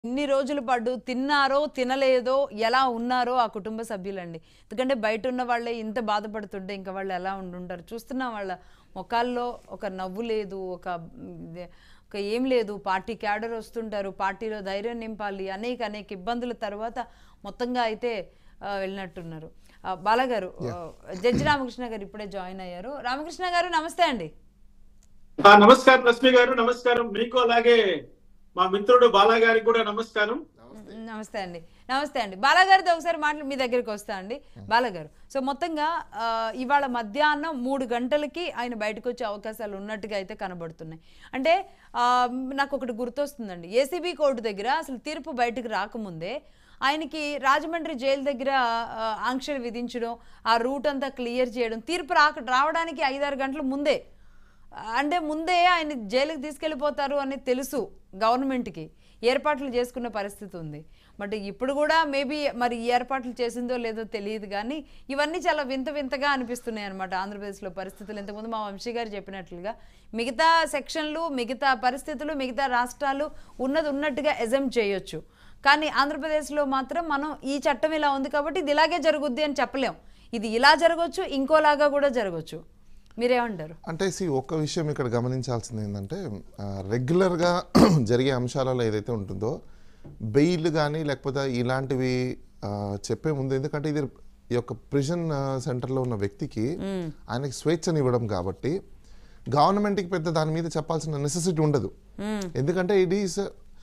ఇన్ని రోజులు పడ్డు తిన్నారో తినలేదో ఎలా ఉన్నారో ఆ కుటుంబ సభ్యులండి ఎందుకంటే బయట ఉన్న వాళ్ళే ఇంత బాధపడుతుంటే ఇంకా వాళ్ళు ఎలా ఉండుంటారు చూస్తున్నాం వాళ్ళ ముఖాల్లో ఒక నవ్వు లేదు ఒక మ్, ఒక ఏం లేదు పార్టీ క్యాడర్ వస్తుంటారు పార్టీలో ధైర్యం నింపాలి అనేక అనేక ఇబ్బందుల తర్వాత మొత్తంగా అయితే ఆ, వెళ్ళినట్టున్నారు ఆ, బాలగారు ఆ, జడ్జి రామకృష్ణ గారు ఇప్పుడే జాయిన్ అయ్యారు రామకృష్ణ గారు నమస్తే అండి ఆ, నమస్కారం రశ్మి గారు నమస్కారం మీకు అలాగే మా మిత్రుడు బాలా గారికి కూడా నమస్కారం నమస్తే అండి నమస్తే అండి బాలగారితో ఒకసారి మాటలు మీ దగ్గరికి వస్తా అండి బాలగారు సో మొత్తంగా ఆ, ఇవాళ మధ్యాహ్నం మూడు గంటలకి ఆయన బయటకు వచ్చే అవకాశాలు ఉన్నట్టుగా అయితే కనబడుతున్నాయి అంటే ఆ, నాకు ఒకటి గుర్తొస్తుందండి ఏసీబీ కోర్టు దగ్గర అసలు తీర్పు బయటకు రాకముందే ఆయనకి రాజమండ్రి జైలు దగ్గర ఆ, ఆంక్షలు విధించడం ఆ రూట్ అంతా క్లియర్ చేయడం తీర్పు రాక రావడానికి ఐదారు గంటల ముందే అంటే ముందే ఆయన జైలుకి తీసుకెళ్ళిపోతారు అని తెలుసు గవర్నమెంట్కి ఏర్పాట్లు చేసుకున్న పరిస్థితి ఉంది బట్ ఇప్పుడు కూడా మేబీ మరి ఈ ఏర్పాట్లు చేసిందో లేదో తెలియదు కానీ ఇవన్నీ చాలా వింత వింతగా అనిపిస్తున్నాయి అనమాట ఆంధ్రప్రదేశ్లో పరిస్థితులు ఇంతకుముందు మా వంశీ గారు చెప్పినట్లుగా మిగతా సెక్షన్లు మిగతా పరిస్థితులు మిగతా రాష్ట్రాలు ఉన్నది ఉన్నట్టుగా ఎజమ్ చేయొచ్చు కానీ ఆంధ్రప్రదేశ్లో మాత్రం మనం ఈ చట్టం ఇలా ఉంది కాబట్టి ఇది ఇలాగే జరుగుద్ది అని చెప్పలేం ఇది ఇలా జరగవచ్చు ఇంకోలాగా కూడా జరగవచ్చు మీరేమంటారు అంటే సి ఒక్క విషయం ఇక్కడ గమనించాల్సింది ఏంటంటే ఆ, రెగ్యులర్గా జరిగే అంశాలలో ఏదైతే ఉంటుందో బెయిల్ కానీ లేకపోతే ఇలాంటివి ఆ, చెప్పే ముందు ఎందుకంటే ఇది ఈ యొక్క ప్రిజన్ సెంటర్లో ఉన్న వ్యక్తికి ఆయనకి స్వేచ్ఛనివ్వడం కాబట్టి గవర్నమెంట్కి పెద్ద దాని మీద చెప్పాల్సిన నెసెసిటీ ఉండదు ఎందుకంటే it is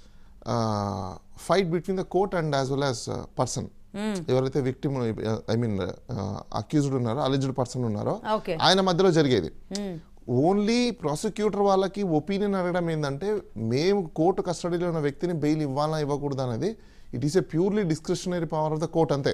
fight between the court and as well as person ఎవరైతే విక్టిమ్ ఐ మీన్ అక్యూజ్డ్ ఉన్నారో అలిజ్డ్ పర్సన్ ఉన్నారో ఓకే ఆయన మధ్యలో జరిగేది ఓన్లీ ప్రాసిక్యూటర్ వాళ్ళకి ఒపీనియన్ అడగడం ఏంటంటే మేము కోర్టు కస్టడీలో ఉన్న వ్యక్తిని బెయిల్ ఇవ్వాలా ఇవ్వకూడదు అనేది it is a purely discretionary power of the court అంతే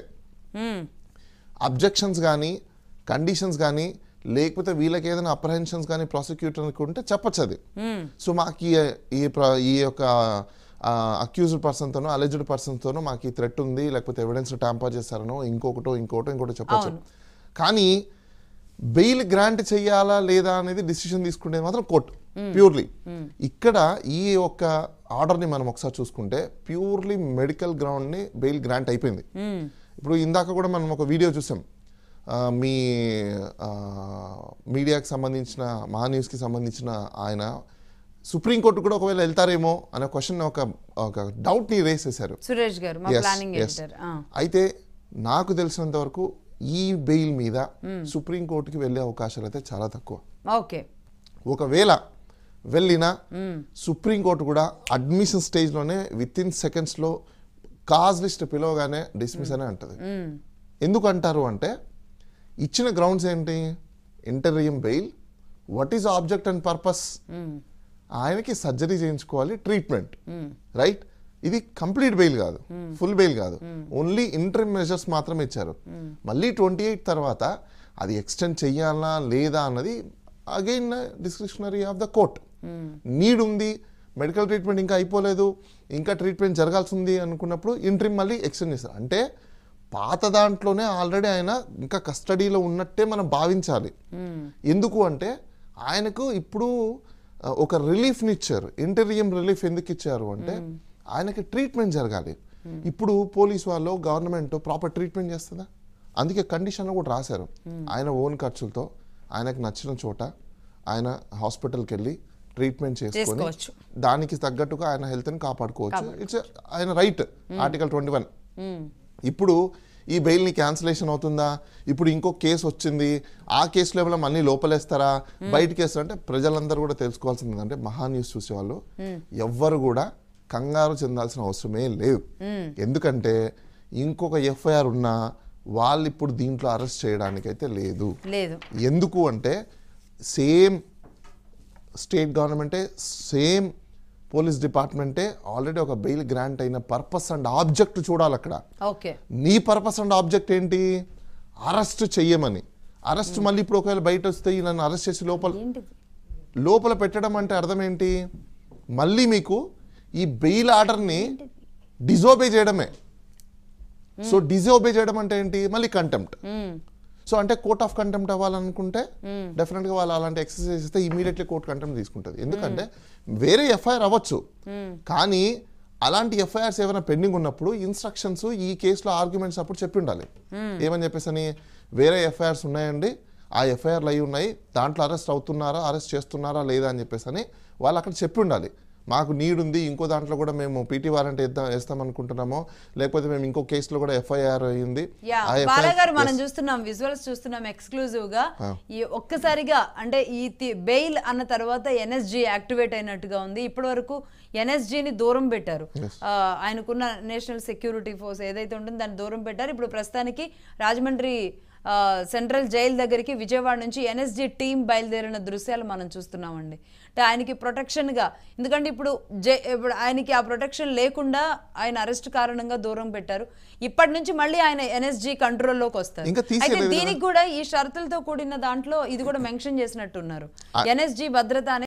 అబ్జెక్షన్స్ కానీ కండిషన్స్ కానీ లేకపోతే వీళ్ళకి ఏదైనా అప్రహెన్షన్స్ కానీ ప్రాసిక్యూటర్కి ఉంటే చెప్పచ్చు అది సో మాకు ఈ ఈ ప్ర- ఈ యొక్క అక్యూజ్డ్ పర్సన్తోనో అలెజ్డ్ పర్సన్తోనో మాకు ఈ థ్రెట్ ఉంది లేకపోతే ఎవిడెన్స్ ట్యాంపర్ చేస్తారనో ఇంకొకటో ఇంకోటో ఇంకోటో చెప్పచ్చు కానీ బెయిల్ గ్రాంట్ చేయాలా లేదా అనేది డిసిషన్ తీసుకునేది మాత్రం కోర్టు ప్యూర్లీ ఇక్కడ ఈ యొక్క ఆర్డర్ని మనం ఒకసారి చూసుకుంటే ప్యూర్లీ మెడికల్ గ్రౌండ్ని బెయిల్ గ్రాంట్ అయిపోయింది ఇప్పుడు ఇందాక కూడా మనం ఒక వీడియో చూసాం ఆ, మీ ఆ, మీడియాకి సంబంధించిన మహా న్యూస్కి సంబంధించిన ఆయన సుప్రీంకోర్టు కూడా ఒకవేళ వెళ్తారేమో అనే క్వశ్చన్ ఒక ఒక డౌట్ని రేస్ చేశారు సురేష్ గారు మా Yes, ప్లానింగ్ yes. ఎడిటర్ అయితే నాకు తెలిసినంత వరకు ఈ బెయిల్ మీద సుప్రీంకోర్టుకి వెళ్ళే అవకాశాలు అయితే చాలా తక్కువ ఓకే ఒకవేళ వెళ్ళినా సుప్రీంకోర్టు కూడా అడ్మిషన్ స్టేజ్లోనే విత్ ఇన్ సెకండ్స్లో కాజ్ లిస్ట్ పిలవగానే డిస్మిస్ అనే అంటది ఎందుకు అంటారు అంటే ఇచ్చిన గ్రౌండ్స్ ఏంటి interim bail what is object and purpose ఆయనకి సర్జరీ చేయించుకోవాలి ట్రీట్మెంట్ రైట్ ఇది కంప్లీట్ బెయిల్ కాదు ఫుల్ బెయిల్ కాదు ఓన్లీ ఇంటర్మ్ మెజర్స్ మాత్రమే ఇచ్చారు మళ్ళీ ట్వంటీ ఎయిట్ తర్వాత అది ఎక్స్టెండ్ చెయ్యాలా లేదా అన్నది again discretionary of the court need ఉంది మెడికల్ ట్రీట్మెంట్ ఇంకా అయిపోలేదు ఇంకా ట్రీట్మెంట్ జరగాల్సి ఉంది అనుకున్నప్పుడు ఇంట్రిమ్ మళ్ళీ ఎక్స్టెండ్ చేస్తారు అంటే పాత దాంట్లోనే ఆల్రెడీ ఆయన ఇంకా కస్టడీలో ఉన్నట్టే మనం భావించాలి ఎందుకు అంటే ఆయనకు ఇప్పుడు ఆ, ఒక రిలీఫ్ని ఇచ్చారు ఇంటర్వ్యూమ్ రిలీఫ్ ఎందుకు ఇచ్చారు అంటే ఆయనకి ట్రీట్మెంట్ జరగాలి ఇప్పుడు పోలీస్ వాళ్ళు గవర్నమెంట్ ప్రాపర్ ట్రీట్మెంట్ చేస్తుందా అందుకే కండిషన్లో కూడా రాశారు ఆయన ఓన్ ఖర్చులతో ఆయనకు నచ్చిన చోట ఆయన హాస్పిటల్కి వెళ్ళి ట్రీట్మెంట్ చేసుకొని చేసుకోవచ్చు. దానికి తగ్గట్టుగా ఆయన హెల్త్ని కాపాడుకోవచ్చు ఇట్స్ ఆయన రైట్ ఆర్టికల్ ట్వంటీ వన్ ఇప్పుడు ఈ బెయిల్ని క్యాన్సిలేషన్ అవుతుందా ఇప్పుడు ఇంకో కేసు వచ్చింది ఆ కేసులో ఏమైనా మళ్ళీ లోపలేస్తారా బయటకి వేస్తారంటే ప్రజలందరూ కూడా తెలుసుకోవాల్సింది ఏంటంటే మహా న్యూస్ చూసేవాళ్ళు ఎవ్వరు కూడా కంగారు చెందాల్సిన అవసరమే లేదు ఎందుకంటే ఇంకొక ఎఫ్ఐఆర్ ఉన్నా వాళ్ళు ఇప్పుడు దీంట్లో అరెస్ట్ చేయడానికి అయితే లేదు లేదు ఎందుకు అంటే సేమ్ స్టేట్ గవర్నమెంటే సేమ్ పోలీస్ డిపార్ట్మెంటే ఆల్రెడీ ఒక బెయిల్ గ్రాంట్ అయిన పర్పస్ అండ్ ఆబ్జెక్ట్ చూడాలి అక్కడ ఓకే నీ పర్పస్ అండ్ ఆబ్జెక్ట్ ఏంటి అరెస్ట్ చెయ్యమని అరెస్ట్ మళ్ళీ ఇప్పుడు ఒకవేళ బయట వస్తే నన్ను అరెస్ట్ చేసి లోపల ఏంటిది లోపల పెట్టడం అంటే అర్థం ఏంటి మళ్ళీ మీకు ఈ బెయిల్ ఆర్డర్ని డిజోబే చేయడమే సో డిజోబే చేయడం అంటే ఏంటి మళ్ళీ కంటెంప్ట్ సో అంటే కోర్ట్ ఆఫ్ కంటెంప్ట్ అవ్వాలనుకుంటే డెఫినెట్ గా వాళ్ళు అలాంటి ఎక్సర్సైజ్ ఇస్తే ఇమీడియట్లీ కోర్ట్ కంటెంప్ట్ తీసుకుంటుంది ఎందుకంటే వేరే ఎఫ్ఐఆర్ అవ్వచ్చు కానీ అలాంటి ఎఫ్ఐఆర్స్ ఏమైనా పెండింగ్ ఉన్నప్పుడు ఇన్స్ట్రక్షన్స్ ఈ కేసులో ఆర్గ్యుమెంట్స్ అప్పుడు చెప్పి ఉండాలి ఏమని చెప్పేసి అని వేరే ఎఫ్ఐఆర్స్ ఉన్నాయండి ఆ ఎఫ్ఐఆర్లు అయి ఉన్నాయి దాంట్లో అరెస్ట్ అవుతున్నారా అరెస్ట్ చేస్తున్నారా లేదా అని చెప్పేసి అని వాళ్ళు అక్కడ చెప్పి ఉండాలి మాకు నీడ్ ఉంది ఇంకో దాంట్లో కూడా మేము పీటీ వారెంట్ వేద్దాం వేస్తాం అనుకుంటున్నామో లేకపోతే మేము ఇంకో కేసులో కూడా ఎఫ్ఐఆర్ అయింది యా ఆ FIR బాలా గారు మనం చూస్తున్నాం విజువల్స్ చూస్తున్నాం ఎక్స్క్లూజివ్ గా ఈ ఒక్కసారిగా అంటే ఈ బెయిల్ అన్న తర్వాత ఎన్ఎస్జి యాక్టివేట్ అయినట్టుగా ఉంది ఇప్పటి వరకు ని దూరం పెట్టారు ఆ, ఆయనకున్న నేషనల్ సెక్యూరిటీ ఫోర్స్ ఏదైతే ఉంటుందో దాన్ని దూరం పెట్టారు ఇప్పుడు ప్రస్తుతానికి రాజమండ్రి ఆ, సెంట్రల్ జైలు దగ్గరికి విజయవాడ నుంచి ఎన్ఎస్జి టీం బయలుదేరిన దృశ్యాలు మనం చూస్తున్నామండి అంటే ఆయనకి ప్రొటెక్షన్గా ఎందుకంటే ఇప్పుడు జై ఇప్పుడు ఆయనకి ఆ ప్రొటెక్షన్ లేకుండా ఆయన అరెస్ట్ కారణంగా దూరం పెట్టారు ఇప్పటి నుంచి మళ్ళీ ఆయన ఎన్ఎస్జి కంట్రోల్లోకి వస్తారు ఇంకా అయితే తీసేయలేదు దీనికి కూడా ఈ షరతులతో కూడిన దాంట్లో ఇది కూడా మెన్షన్ చేసినట్టున్నారు ఎన్ఎస్జి భద్రత అనేది